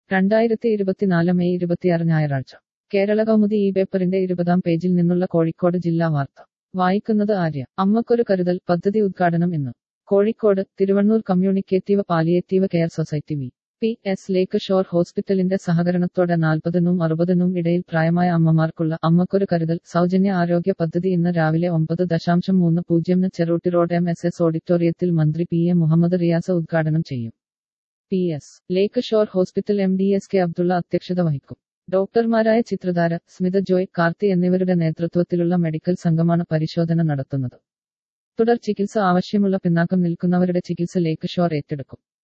രണ്ടായിരത്തി ഇരുപത്തിനാല് മെയ് ഇരുപത്തിയാറ് ഞായറാഴ്ച കേരള കൗമുദി ഈ പേപ്പറിന്റെ ഇരുപതാം പേജിൽ നിന്നുള്ള കോഴിക്കോട് ജില്ലാ വാർത്ത വായിക്കുന്നത് ആര്യ അമ്മക്കൊരു കരുതൽ പദ്ധതി ഉദ്ഘാടനം ഇന്ന് Kozhikode Thiruvannur communicative palliative care society V P S lake shore ഹോസ്പിറ്റലിന്റെ സഹകരണത്തോടെ നാൽപ്പതിനും അറുപതിനും ഇടയിൽ പ്രായമായ അമ്മമാർക്കുള്ള അമ്മക്കൊരു കരുതൽ സൗജന്യ ആരോഗ്യ പദ്ധതി ഇന്ന് രാവിലെ ഒമ്പത് ദശാംശം മൂന്ന് പൂജ്യംന് Cherooty road M S S ഓഡിറ്റോറിയത്തിൽ മന്ത്രി പി എ മുഹമ്മദ് റിയാസ് ഉദ്ഘാടനം ചെയ്യും P S lake shore hospital M D S K Abdulla അധ്യക്ഷത വഹിക്കും ഡോക്ടർമാരായ ചിത്രധാര സ്മിത ജോയ് കാർത്തി എന്നിവരുടെ നേതൃത്വത്തിലുള്ള മെഡിക്കൽ സംഘമാണ് പരിശോധന നടത്തുന്നത് തുടർ ചികിത്സ ആവശ്യമുള്ള പിന്നാക്കം നിൽക്കുന്നവരുടെ ചികിത്സ ലേക്ക് ഷോർ ഏറ്റെടുക്കും